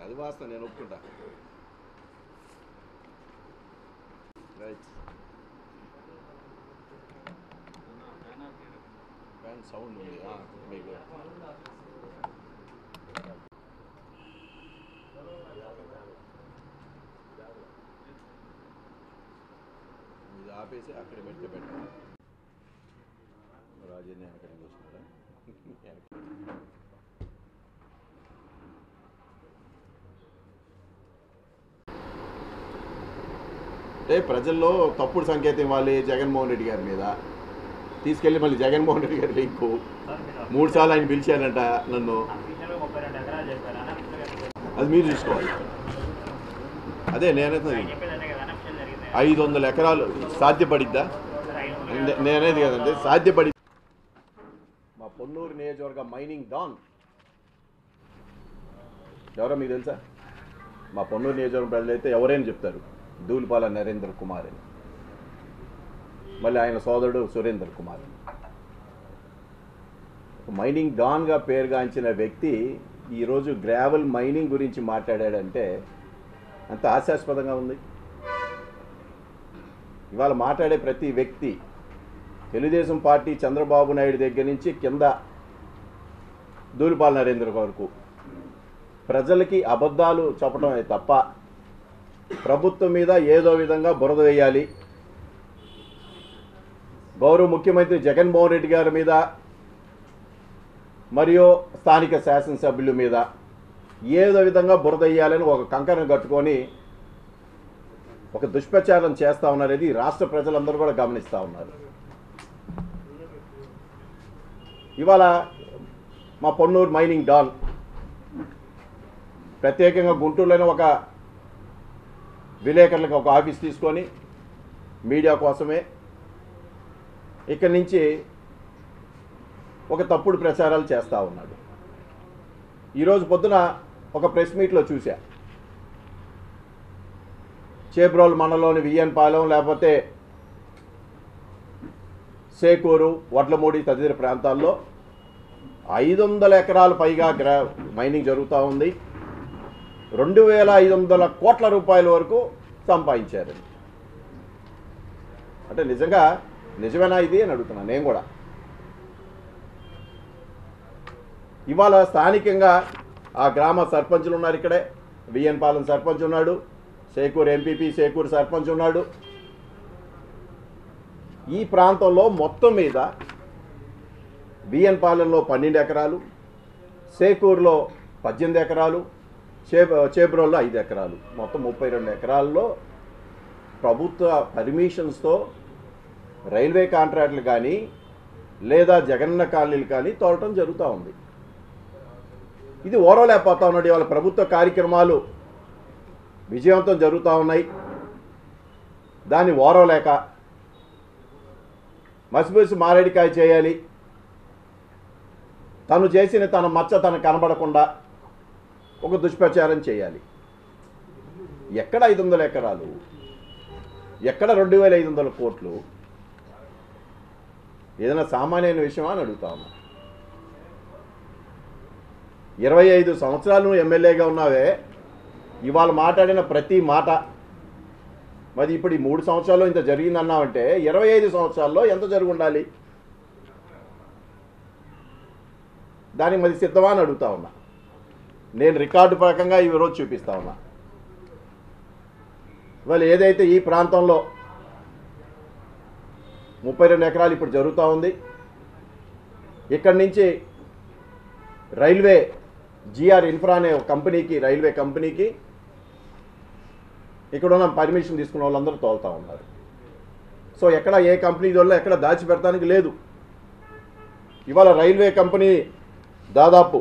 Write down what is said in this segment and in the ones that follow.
అది వాస్తవం నేను ఒప్పుకుంటా రైట్ ఫ్యాన్ సౌండ్ ఉంది ఆ, మీకు ఇది ఆపేసి అక్కడ పెడితే పెట్టాలి రాజేంద్ర అక్కడికి వచ్చినారా అంటే ప్రజల్లో తప్పుడు సంకేతం ఇవ్వాలి జగన్మోహన్ రెడ్డి గారి మీద తీసుకెళ్ళి మళ్ళీ జగన్మోహన్ రెడ్డి గారి లింకు మూడు సార్లు ఆయన పిలిచానంట నన్ను అఫీషియల్గా ముప్పై రెండు ఎకరాలు చెప్పారు అనఫీషియల్గా అది మీరు చూసుకోవాలి అదే నేనైతే ఆయన చెప్పేది అదే కదా అనఫీషియల్ జరిగింది ఐదు వందల ఎకరాలు సాధ్యపడిద్దా సార్ ఐదు వందల నే- నేనేది కదండి సాధ్యపడి మా పొన్నూరు నియోజకవర్గ మైనింగ్ డాన్ ఎవరో మీకు తెలుసా మా పొన్నూరు నియోజకవర్గం ప్రజలైతే ఎవరైనా చెప్తారు ధూళిపాల నరేంద్ర కుమార్ అని మళ్ళీ ఆయన సోదరుడు సురేందర్ కుమార్ మైనింగ్ డాన్గా పేరుగాంచిన వ్యక్తి ఈరోజు గ్రావెల్ మైనింగ్ గురించి మాట్లాడాడంటే అంత హాస్యాస్పదంగా ఉంది ఇవాళ మాట్లాడే ప్రతి వ్యక్తి తెలుగుదేశం పార్టీ చంద్రబాబు నాయుడు దగ్గర నుంచి కింద దూలిపాల నరేంద్ర వరకు ప్రజలకి అబద్ధాలు చెప్పడమే తప్ప ప్రభుత్వం మీద ఏదో విధంగా బురద వేయాలి గౌరవ ముఖ్యమంత్రి జగన్మోహన్ రెడ్డి గారి మీద మరియు స్థానిక శాసనసభ్యుల మీద ఏదో విధంగా బురద వేయాలని ఒక కంకణం కట్టుకొని ఒక దుష్ప్రచారం చేస్తా ఉన్నారనేది రాష్ట్ర ప్రజలందరూ కూడా గమనిస్తూ ఉన్నారు ఇవాళ మా పొన్నూరు మైనింగ్ డాన్ ప్రత్యేకంగా గుంటూరులోనే ఒక విలేకరులకు ఒక ఆఫీస్ తీసుకొని మీడియా కోసమే ఇక్కడి నుంచి ఒక తప్పుడు ప్రచారాలు చేస్తూ ఉన్నాడు ఈరోజు పొద్దున ఒక ప్రెస్ మీట్లో చూసా చేబ్రోల్ మండలంలోని విఎన్ పాలెం లేకపోతే సేకూరు వడ్లమూడి తదితర ప్రాంతాల్లో ఐదు వందల ఎకరాల పైగా గ్రా మైనింగ్ జరుగుతూ ఉంది రెండు వేల ఐదు వందల కోట్ల రూపాయల వరకు సంపాదించారు అంటే నిజంగా నిజమేనా ఇది అని అడుగుతున్నాను నేను కూడా ఇవాళ స్థానికంగా ఆ గ్రామ సర్పంచులు ఉన్నారు ఇక్కడే విఎన్ పాలెం సర్పంచ్ ఉన్నాడు సేకూరు ఎంపీపీ సేకూరు సర్పంచ్ ఉన్నాడు ఈ ప్రాంతంలో మొత్తం మీద బిఎన్ పాలెంలో పన్నెండు ఎకరాలు సేకూరులో పద్దెనిమిది ఎకరాలు చే చేబ్రోల్లో ఐదు ఎకరాలు మొత్తం ముప్పై రెండు ఎకరాల్లో ప్రభుత్వ పర్మిషన్స్తో రైల్వే కాంట్రాక్టులు కానీ లేదా జగనన్న కాలనీలు కానీ తోలటం జరుగుతూ ఉంది ఇది ఓరవలేకపోతా ఉన్నాడు ఇవాళ ప్రభుత్వ కార్యక్రమాలు విజయవంతం జరుగుతూ ఉన్నాయి దాన్ని ఓరవలేక మసిపూసి మారేడికాయ చేయాలి తను చేసిన తన మచ్చ తనకు కనబడకుండా ఒక దుష్ప్రచారం చేయాలి ఎక్కడ ఐదు వందల ఎకరాలు ఎక్కడ రెండు వేల ఐదు వందల కోట్లు ఏదైనా సామాన్యమైన విషయమా అని అడుగుతా ఉన్నా ఇరవై ఐదు సంవత్సరాలు నువ్వు ఎమ్మెల్యేగా ఉన్నావే ఇవాళ మాట్లాడిన ప్రతి మాట మరి ఇప్పుడు ఈ మూడు సంవత్సరాల్లో ఇంత జరిగిందన్నావంటే ఇరవై ఐదు సంవత్సరాల్లో ఎంత జరిగి ఉండాలి దానికి మరి సిద్ధమా అని అడుగుతా ఉన్నా నేను రికార్డు ప్రకంగా ఈ రోజు చూపిస్తా ఉన్నా ఇవాళ ఏదైతే ఈ ప్రాంతంలో ముప్పై రెండు ఎకరాలు ఇప్పుడు జరుగుతూ ఉంది ఇక్కడి నుంచి రైల్వే జిఆర్ ఇన్ఫ్రా అనే ఒక కంపెనీకి రైల్వే కంపెనీకి ఇక్కడ ఉన్న పర్మిషన్ తీసుకున్న వాళ్ళందరూ తోలుతా ఉన్నారు సో ఎక్కడ ఏ కంపెనీ వల్ల ఎక్కడ దాచిపెడతానికి లేదు ఇవాళ రైల్వే కంపెనీ దాదాపు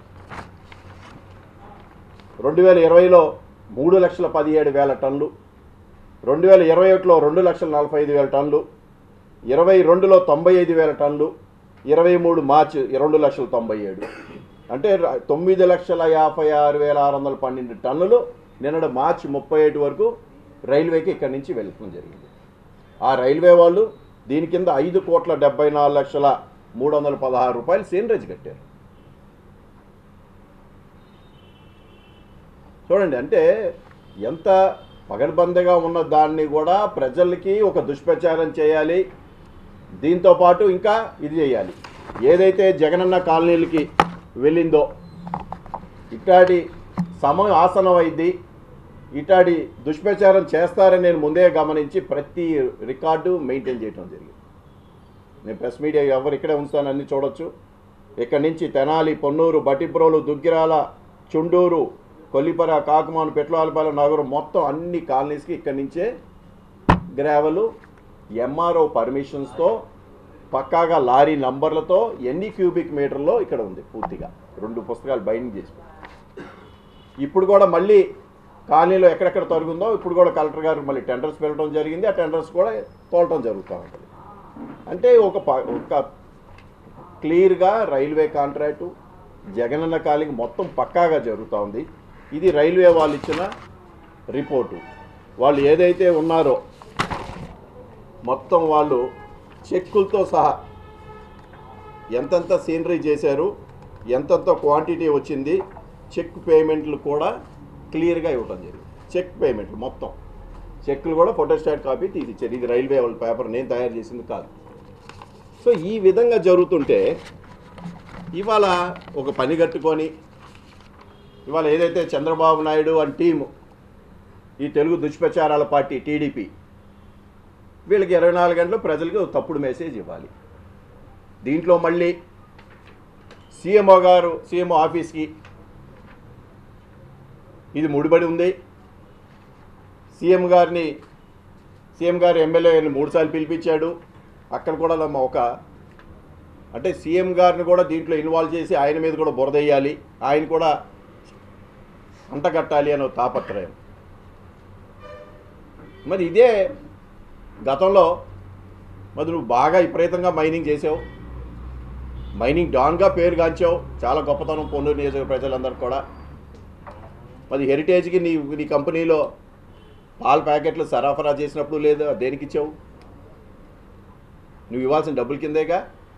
రెండు వేల ఇరవైలో మూడు లక్షల పదిహేడు వేల టన్నులు రెండు వేల ఇరవై ఒకటిలో రెండు లక్షల నలభై ఐదు వేల టన్నులు ఇరవై రెండులో తొంభై ఐదు వేల టన్నులు ఇరవై మూడు మార్చి రెండు లక్షల తొంభై ఏడు అంటే ర- తొమ్మిది లక్షల యాభై ఆరు వేల ఆరు వందల పన్నెండు టన్నులు నిన్నటి మార్చి ముప్పై ఏడు వరకు రైల్వేకి ఇక్కడి నుంచి వెళ్ళటం జరిగింది ఆ రైల్వే వాళ్ళు దీని కింద ఐదు కోట్ల డెబ్బై నాలుగు లక్షల మూడు వందల పదహారు రూపాయలు సీనరేజ్ కట్టారు చూడండి అంటే ఎంత పగడ్బందీగా ఉన్న దాన్ని కూడా ప్రజలకి ఒక దుష్ప్రచారం చేయాలి దీంతో పాటు ఇంకా ఇది చేయాలి ఏదైతే జగనన్న కాలనీలకి వెళ్ళిందో ఇట్లాంటి సమయం ఆసనం అయింది ఇట్లాంటి దుష్ప్రచారం చేస్తారని నేను ముందే గమనించి ప్రతి రికార్డు మెయింటైన్ చేయడం జరిగింది నేను ప్రెస్ మీడియా ఎవరు ఇక్కడే ఉంచుతాను అన్ని చూడొచ్చు ఇక్కడి నుంచి తెనాలి పొన్నూరు బటిప్రోలు దుగ్గిరాల చుండూరు కొల్లిపర కాకుమాను పెట్రోలపాలెం నగరం మొత్తం అన్ని కాలనీస్కి ఇక్కడి నుంచే గ్రావెలు ఎంఆర్ఓ పర్మిషన్స్తో పక్కాగా లారీ నంబర్లతో ఎన్ని క్యూబిక్ మీటర్లో ఇక్కడ ఉంది పూర్తిగా రెండు పుస్తకాలు బైండింగ్ చేసి ఇప్పుడు కూడా మళ్ళీ కాలనీలో ఎక్కడెక్కడ తరుగుందో ఇప్పుడు కూడా కలెక్టర్ గారు మళ్ళీ టెండర్స్ పెట్టడం జరిగింది ఆ టెండర్స్ కూడా తోలటం జరుగుతూ ఉంటుంది అంటే ఒక ప- ఒక క్లియర్గా రైల్వే కాంట్రాక్టు జగనన్న కాలింగ్ మొత్తం పక్కాగా జరుగుతూ ఉంది ఇది రైల్వే వాళ్ళు ఇచ్చిన రిపోర్టు వాళ్ళు ఏదైతే ఉన్నారో మొత్తం వాళ్ళు చెక్కులతో సహా ఎంతెంత సీనరీ చేశారు ఎంతెంత క్వాంటిటీ వచ్చింది చెక్ పేమెంట్లు కూడా క్లియర్గా ఇవ్వడం జరిగింది చెక్ పేమెంట్లు మొత్తం చెక్లు కూడా ఫోటోస్టాట్ కాపీ తీసిచ్చారు ఇది రైల్వే వాళ్ళ పేపర్ నేను తయారు చేసింది కాదు సో ఈ విధంగా జరుగుతుంటే ఇవాళ ఒక పని కట్టుకొని ఇవాళ ఏదైతే చంద్రబాబు నాయుడు అండ్ టీము ఈ తెలుగు దుష్ప్రచారాల పార్టీ టీడీపీ వీళ్ళకి ఇరవై నాలుగు గంటలు ప్రజలకు ఒక తప్పుడు మెసేజ్ ఇవ్వాలి దీంట్లో మళ్ళీ సీఎంఓ గారు సీఎంఓ ఆఫీస్కి ఇది ముడిపడి ఉంది సీఎం గారిని సీఎం గారు ఎమ్మెల్యేని మూడుసార్లు పిలిపించాడు అక్కడ కూడా నమ్మ ఒక అంటే సీఎం గారిని కూడా దీంట్లో ఇన్వాల్వ్ చేసి ఆయన మీద కూడా బురదయ్యాలి ఆయన కూడా అంటగట్టాలి అనే ఒక తాపత్రయం మరి ఇదే గతంలో మరి నువ్వు బాగా విపరీతంగా మైనింగ్ చేసావు మైనింగ్ డాన్గా పేరు గాంచావు చాలా గొప్పతనం పొన్నూరు నియోజక ప్రజలందరూ కూడా మరి హెరిటేజ్కి నీ నీ కంపెనీలో పాల ప్యాకెట్లు సరఫరా చేసినప్పుడు లేదు దేనికి ఇచ్చావు నువ్వు ఇవ్వాల్సిన డబ్బుల కిందేగా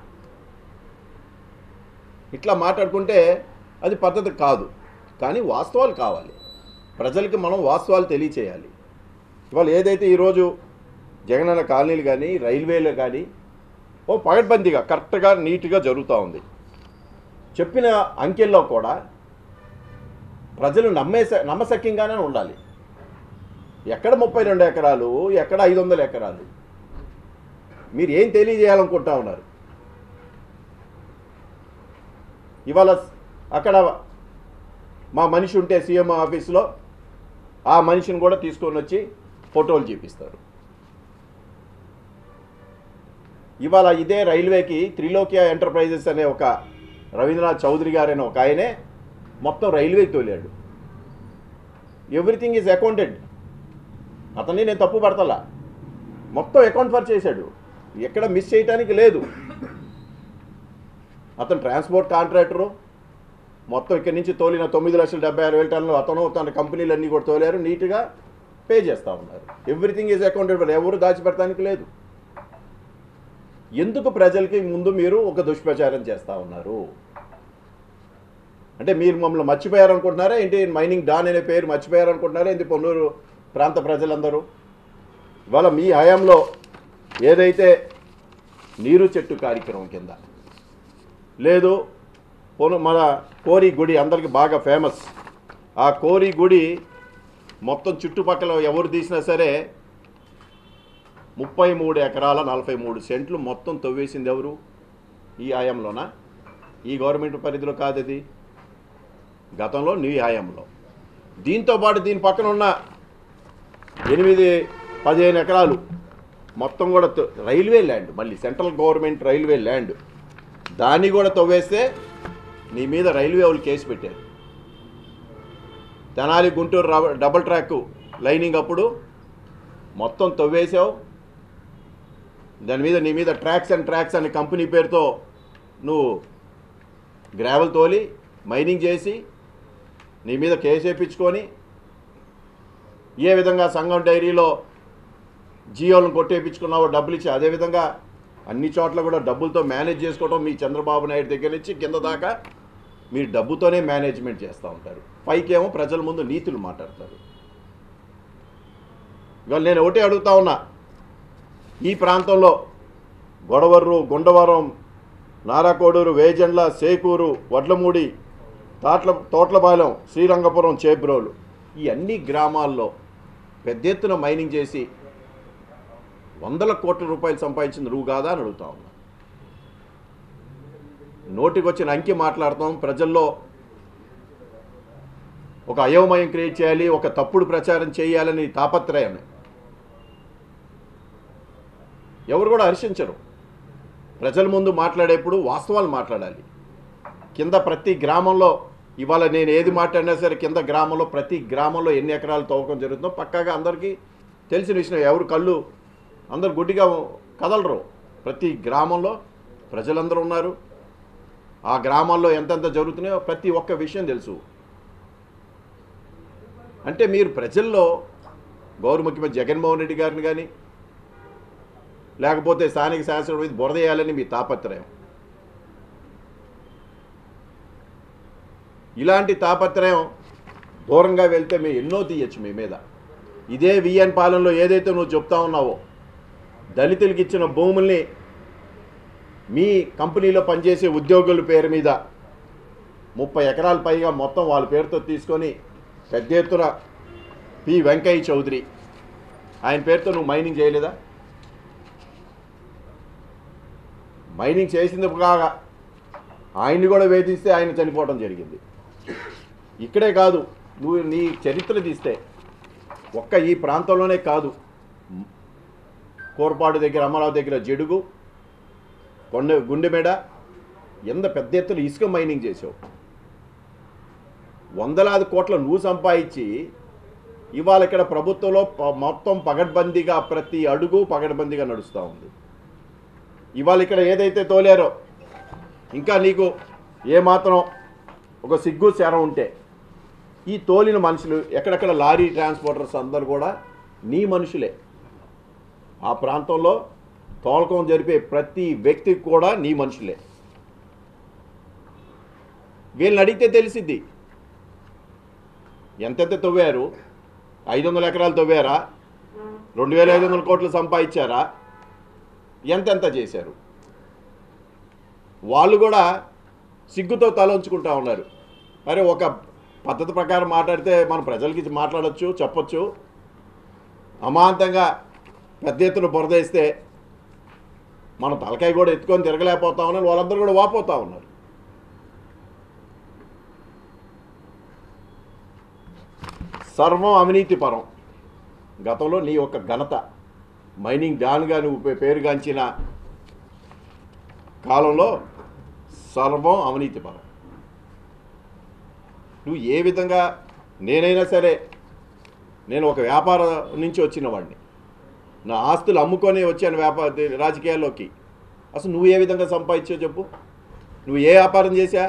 ఇట్లా మాట్లాడుకుంటే అది పద్ధతి కాదు కానీ వాస్తవాలు కావాలి ప్రజలకి మనం వాస్తవాలు తెలియచేయాలి ఇవాళ ఏదైతే ఈరోజు జగనన్న కాలనీలు కానీ రైల్వేలు కానీ ఓ పగడ్బందీగా కరెక్ట్గా నీట్గా జరుగుతూ ఉంది చెప్పిన అంకెల్లో కూడా ప్రజలు నమ్మేస నమ్మశక్యంగానే ఉండాలి ఎక్కడ ముప్పై రెండు ఎకరాలు ఎక్కడ ఐదు వందల ఎకరాలు మీరు ఏం తెలియజేయాలనుకుంటా ఉన్నారు ఇవాళ అక్కడ మా మనిషి ఉంటే సీఎం ఆఫీస్లో ఆ మనిషిని కూడా తీసుకొని వచ్చి ఫోటోలు చూపిస్తారు ఇవాళ ఇదే రైల్వేకి త్రిలోక్య ఎంటర్ప్రైజెస్ అనే ఒక రవీంద్రనాథ్ చౌదరి గారైన ఒక ఆయనే మొత్తం రైల్వేకి తోలాడు ఎవ్రీథింగ్ ఈజ్ అకౌంటెడ్ అతన్ని నేను తప్పు పడతలా మొత్తం అకౌంట్ ఫర్ చేశాడు ఎక్కడ మిస్ చేయటానికి లేదు అతను ట్రాన్స్పోర్ట్ కాంట్రాక్టరు మొత్తం ఇక్కడి నుంచి తోలిన తొమ్మిది లక్షల డెబ్బై ఆరు వేల టన్నులు అతను తన కంపెనీలన్నీ కూడా తోలారు నీట్గా పే చేస్తూ ఉన్నారు ఎవ్రీథింగ్ ఈజ్ అకౌంటెడ్ ఎవరు దాచిపెడటానికి లేదు ఎందుకు ప్రజలకి ముందు మీరు ఒక దుష్ప్రచారం చేస్తూ ఉన్నారు అంటే మీరు మమ్మల్ని మర్చిపోయారనుకుంటున్నారా ఏంటి మైనింగ్ డాన్ అనే పేరు మర్చిపోయారనుకుంటున్నారా ఏంటి పొన్నూరు ప్రాంత ప్రజలందరూ ఇవాళ మీ హయాంలో ఏదైతే నీరు చెట్టు కార్యక్రమం కింద లేదు పొను మన కోరి గుడి అందరికి బాగా ఫేమస్ ఆ కోరి గుడి మొత్తం చుట్టుపక్కల ఎవరు తీసినా సరే ముప్పై మూడు ఎకరాల నలభై మూడు సెంట్లు మొత్తం తవ్వేసింది ఎవరు ఈ హయాంలోనా ఈ గవర్నమెంట్ పరిధిలో కాదు అది గతంలో నీ హయాంలో దీంతో పాటు దీని పక్కన ఉన్న ఎనిమిది పదిహేను ఎకరాలు మొత్తం కూడా త- రైల్వే ల్యాండ్ మళ్ళీ సెంట్రల్ గవర్నమెంట్ రైల్వే ల్యాండ్ దాన్ని కూడా తవ్వేస్తే నీ మీద రైల్వే వాళ్ళు కేసు పెట్టారు తెనాలి గుంటూరు రబ- డబుల్ ట్రాక్ లైనింగ్ అప్పుడు మొత్తం తవ్వేసావు దాని మీద నీ మీద ట్రాక్స్ అండ్ ట్రాక్స్ అనే కంపెనీ పేరుతో నువ్వు గ్రావెల్ తోలి మైనింగ్ చేసి నీ మీద కేసు వేయించుకొని ఏ విధంగా సంఘం డైరీలో జియోలను కొట్టేపించుకున్నావో డబ్బులు ఇచ్చి అదేవిధంగా అన్ని చోట్ల కూడా డబ్బులతో మేనేజ్ చేసుకోవడం మీ చంద్రబాబు నాయుడు దగ్గర నుంచి కింద దాకా మీరు డబ్బుతోనే మేనేజ్మెంట్ చేస్తూ ఉంటారు పైకేమో ప్రజల ముందు నీతులు మాట్లాడతారు ఇవాళ నేను ఒకటే అడుగుతా ఉన్నా ఈ ప్రాంతంలో గొడవర్రు గుండవరం నారాకోడూరు వేజండ్ల సేకూరు వడ్లమూడి తాట్ల తోట్లపాలెం శ్రీరంగపురం చేబ్రోలు ఈ అన్ని గ్రామాల్లో పెద్ద ఎత్తున మైనింగ్ చేసి వందల కోట్ల రూపాయలు సంపాదించింది నువ్వు కాదా అని అడుగుతా ఉన్నా నోటికొచ్చిన అంకి మాట్లాడతాం ప్రజల్లో ఒక అయోమయం క్రియేట్ చేయాలి ఒక తప్పుడు ప్రచారం చేయాలని తాపత్రయమే ఎవరు కూడా హర్షించరు ప్రజల ముందు మాట్లాడేప్పుడు వాస్తవాలు మాట్లాడాలి కింద ప్రతి గ్రామంలో ఇవాళ నేను ఏది మాట్లాడినా సరే కింద గ్రామంలో ప్రతి గ్రామంలో ఎన్ని ఎకరాలు తవ్వకం జరుగుతుందో పక్కాగా అందరికీ తెలిసిన విషయం ఎవరు కళ్ళు అందరు గుడ్డిగా కదలరు ప్రతి గ్రామంలో ప్రజలందరూ ఉన్నారు ఆ గ్రామాల్లో ఎంతెంత జరుగుతున్నాయో ప్రతి ఒక్క విషయం తెలుసు అంటే మీరు ప్రజల్లో గౌరవ ముఖ్యమంత్రి జగన్మోహన్ రెడ్డి గారిని కానీ లేకపోతే స్థానిక శాసనం మీద బురదేయాలని మీ తాపత్రయం ఇలాంటి తాపత్రయం దూరంగా వెళ్తే మేము ఎన్నో తీయచ్చు మీ మీద ఇదే విఎన్ పాలనలో ఏదైతే నువ్వు చెప్తా ఉన్నావో దళితులకి ఇచ్చిన భూముల్ని మీ కంపెనీలో పనిచేసే ఉద్యోగుల పేరు మీద ముప్పై ఎకరాల పైగా మొత్తం వాళ్ళ పేరుతో తీసుకొని పెద్ద ఎత్తున పి వెంకయ్య చౌదరి ఆయన పేరుతో నువ్వు మైనింగ్ చేయలేదా మైనింగ్ చేసింది కాగా ఆయన్ని కూడా వేధిస్తే ఆయన చనిపోవడం జరిగింది ఇక్కడే కాదు నువ్వు నీ చరిత్ర తీస్తే ఒక్క ఈ ప్రాంతంలోనే కాదు కోరపాడు దగ్గర అమరావతి దగ్గర జడుగు కొండ గుండెమేడ ఎంత పెద్ద ఎత్తున ఇసుక మైనింగ్ చేసావు వందలాది కోట్ల నువ్వు సంపాదించి ఇవాళ ఇక్కడ ప్రభుత్వంలో ప- మొత్తం పగడ్బందీగా ప్రతి అడుగు పగడ్బందీగా నడుస్తూ ఉంది ఇవాళ ఇక్కడ ఏదైతే తోలారో ఇంకా నీకు ఏమాత్రం ఒక సిగ్గు శరం ఉంటే ఈ తోలిన మనుషులు ఎక్కడెక్కడ లారీ ట్రాన్స్పోర్టర్స్ అందరు కూడా నీ మనుషులే ఆ ప్రాంతంలో తోలకం జరిపే ప్రతి వ్యక్తికి కూడా నీ మనుషులే వీళ్ళని అడిగితే తెలిసిద్ది ఎంతెంత తవ్వారు ఐదు వందల ఎకరాలు తవ్వారా రెండు వేల ఐదు వందల కోట్లు సంపాదించారా ఎంతెంత చేశారు వాళ్ళు కూడా సిగ్గుతో తల ఉంచుకుంటా ఉన్నారు అరే ఒక పద్ధతి ప్రకారం మాట్లాడితే మన ప్రజలకి మాట్లాడొచ్చు చెప్పొచ్చు అమాంతంగా పెద్ద ఎత్తున బురదేస్తే మన తలకాయ కూడా ఎత్తుకొని తిరగలేకపోతా ఉన్నారు వాళ్ళందరూ కూడా వాపోతా ఉన్నారు సర్వం అవినీతి పరం గతంలో నీ యొక్క ఘనత మైనింగ్ డాన్గా నువ్వు పే- పేరుగాంచిన కాలంలో సర్వం అవినీతి పరం నువ్వు ఏ విధంగా నేనైనా సరే నేను ఒక వ్యాపార నుంచి వచ్చిన వాడిని నా ఆస్తులు అమ్ముకొని వచ్చాను వ్యాపార రాజకీయాల్లోకి అసలు నువ్వు ఏ విధంగా సంపాదించావు చెప్పు నువ్వు ఏ వ్యాపారం చేశా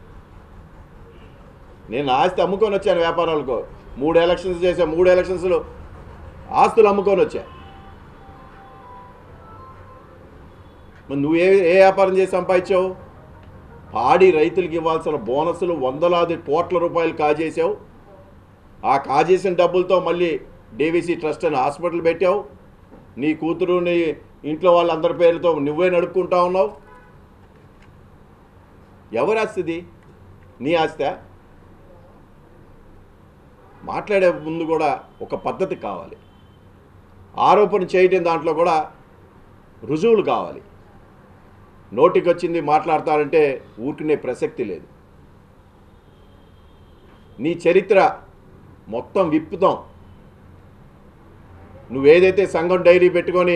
నేను నా ఆస్తి అమ్ముకొని వచ్చాను వ్యాపారాలకు మూడు ఎలక్షన్స్ చేశా మూడు ఎలక్షన్స్లో ఆస్తులు అమ్ముకొని వచ్చా మరి నువ్వు ఏ ఏ వ్యాపారం చేసి సంపాదించావు పాడి రైతులకు ఇవ్వాల్సిన బోనస్లు వందలాది కోట్ల రూపాయలు కాజేసావు ఆ కాజేసిన డబ్బులతో మళ్ళీ డేవీసీ ట్రస్ట్ అని హాస్పిటల్ పెట్టావు నీ కూతురు నీ ఇంట్లో వాళ్ళందరి పేరుతో నువ్వే నడుపుకుంటా ఉన్నావు ఎవరి ఆస్తిది నీ ఆస్తా మాట్లాడే ముందు కూడా ఒక పద్ధతి కావాలి ఆరోపణ చేయటం దాంట్లో కూడా రుజువులు కావాలి నోటికి వచ్చింది మాట్లాడతారంటే ఊరుకునే ప్రసక్తి లేదు నీ చరిత్ర మొత్తం విప్పుతాం నువ్వేదైతే సంఘం డైరీ పెట్టుకొని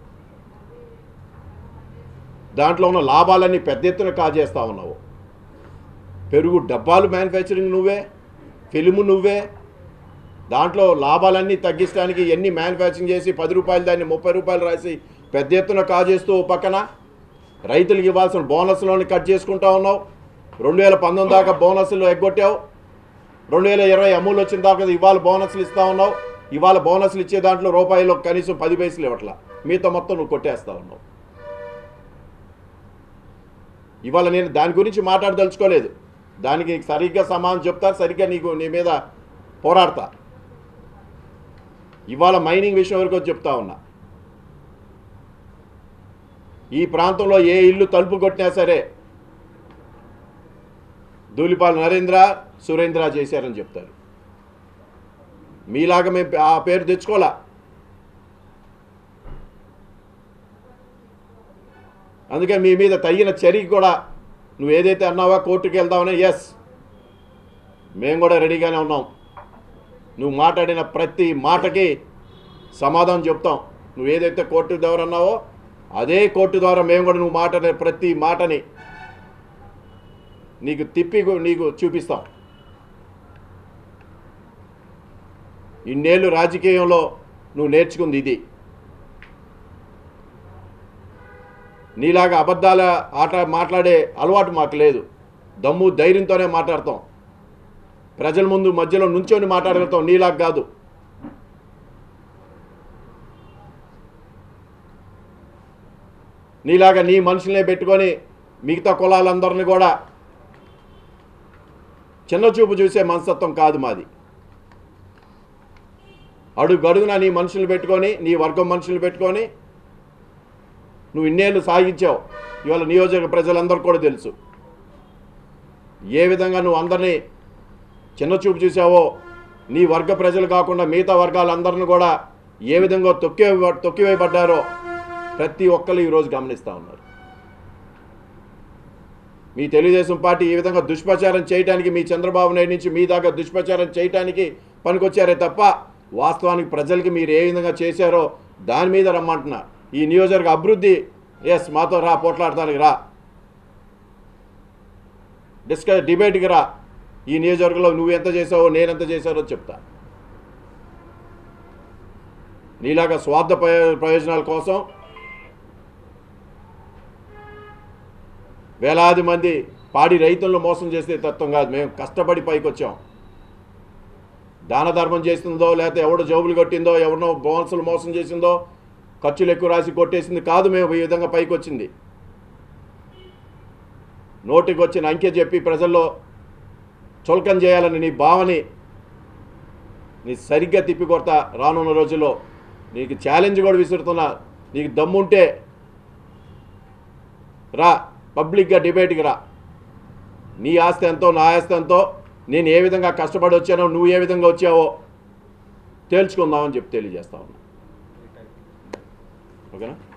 దాంట్లో ఉన్న లాభాలన్నీ పెద్ద ఎత్తున కాజేస్తా ఉన్నావు పెరుగు డబ్బాలు మ్యానుఫ్యాక్చరింగ్ నువ్వే ఫిల్ము నువ్వే దాంట్లో లాభాలన్నీ తగ్గించడానికి ఎన్ని మ్యానుఫ్యాక్చరింగ్ చేసి పది రూపాయలు దాన్ని ముప్పై రూపాయలు రాసి పెద్ద ఎత్తున కాజేస్తూ ఓ పక్కన రైతులకు ఇవ్వాల్సిన బోనస్లోని కట్ చేసుకుంటా ఉన్నావు రెండు వేల పంతొమ్మిది దాకా బోనస్లు ఎగ్గొట్టావు రెండు వేల ఇరవై అమూలు వచ్చిన దాకా ఇవాళ బోనస్లు ఇస్తా ఉన్నావు ఇవాళ బోనస్లు ఇచ్చే దాంట్లో రూపాయలు కనీసం పది పైసలు ఇవ్వట్లా మీతో మొత్తం నువ్వు కొట్టేస్తా ఉన్నావు ఇవాళ నేను దాని గురించి మాట్లాడదలుచుకోలేదు దానికి నీకు సరిగ్గా సమాధానం చెప్తారు సరిగ్గా నీకు నీ మీద పోరాడతా ఇవాళ మైనింగ్ విషయం వరకు వచ్చి చెప్తా ఉన్నా ఈ ప్రాంతంలో ఏ ఇల్లు తలుపు కొట్టినా సరే ధూళిపాల నరేంద్ర సురేంద్ర చేశారని చెప్తారు మీలాగా మేము ఆ పేరు తెచ్చుకోలే అందుకే మీ మీద తగిన చర్య కూడా నువ్వు ఏదైతే అన్నావో కోర్టుకి వెళ్దామని ఎస్ మేము కూడా రెడీగానే ఉన్నాం నువ్వు మాట్లాడిన ప్రతి మాటకి సమాధానం చెప్తాం నువ్వు ఏదైతే కోర్టు ద్వారా అన్నావో అదే కోర్టు ద్వారా మేము కూడా నువ్వు మాట్లాడిన ప్రతి మాటని నీకు తిప్పి గు- నీకు చూపిస్తాం ఇన్నేళ్ళు రాజకీయంలో నువ్వు నేర్చుకుంది ఇది నీలాగా అబద్ధాల ఆట మాట్లాడే అలవాటు మాకు లేదు దమ్ము ధైర్యంతోనే మాట్లాడతాం ప్రజల ముందు మధ్యలో నుంచొని మాట్లాడగలుగుతాం నీలాగా కాదు నీలాగా నీ మనుషులనే పెట్టుకొని మిగతా కులాలందరినీ కూడా చిన్న చూపు చూసే మనస్తత్వం కాదు మాది అడుగు అడుగున నీ మనుషులు పెట్టుకొని నీ వర్గం మనుషులు పెట్టుకొని నువ్వు ఇన్నేళ్ళు సాగించావు ఇవాళ నియోజక ప్రజలందరూ కూడా తెలుసు ఏ విధంగా నువ్వు అందరినీ చిన్న చూపు చూసావో నీ వర్గ ప్రజలు కాకుండా మిగతా వర్గాలందరిని కూడా ఏ విధంగా తొక్కి తొక్కివేయబడ్డారో ప్రతి ఒక్కరు ఈరోజు గమనిస్తూ ఉన్నారు మీ తెలుగుదేశం పార్టీ ఈ విధంగా దుష్ప్రచారం చేయడానికి మీ చంద్రబాబు నాయుడు నుంచి మీ దాకా దుష్ప్రచారం చేయడానికి పనికొచ్చారే తప్ప వాస్తవానికి ప్రజలకి మీరు ఏ విధంగా చేశారో దాని మీద రమ్మంటున్నా ఈ నియోజకవర్గ అభివృద్ధి ఎస్ మాతో రా పోట్లాడటానికి రా డిస్కస్ డిబేట్కి రా ఈ నియోజకవర్గంలో నువ్వు ఎంత చేసావో నేను ఎంత చేశారో చెప్తా నీలాగా స్వార్థ ప్రయో- ప్రయోజనాల కోసం వేలాది మంది పాడి రైతులను మోసం చేసే తత్వం కాదు మేము కష్టపడి పైకి వచ్చాం దాన ధర్మం చేసిందో లేకపోతే ఎవడో జోబులు కొట్టిందో ఎవరినో బోనసులు మోసం చేసిందో ఖర్చులు ఎక్కువ రాసి కొట్టేసింది కాదు మేము ఈ విధంగా పైకి వచ్చింది నోటికి వచ్చిన అంకె చెప్పి ప్రజల్లో చులకం చేయాలని నీ భావని నీ సరిగ్గా తిప్పి కొడతా రానున్న రోజుల్లో నీకు ఛాలెంజ్ కూడా విసురుతున్నా నీకు దమ్ముంటే రా పబ్లిక్గా డిబేట్కి రా నీ ఆస్తి ఎంతో నా ఆస్తి ఎంతో నేను ఏ విధంగా కష్టపడి వచ్చానో నువ్వు ఏ విధంగా వచ్చావో తేల్చుకుందామని చెప్పి తెలియజేస్తా ఉన్నా ఓకేనా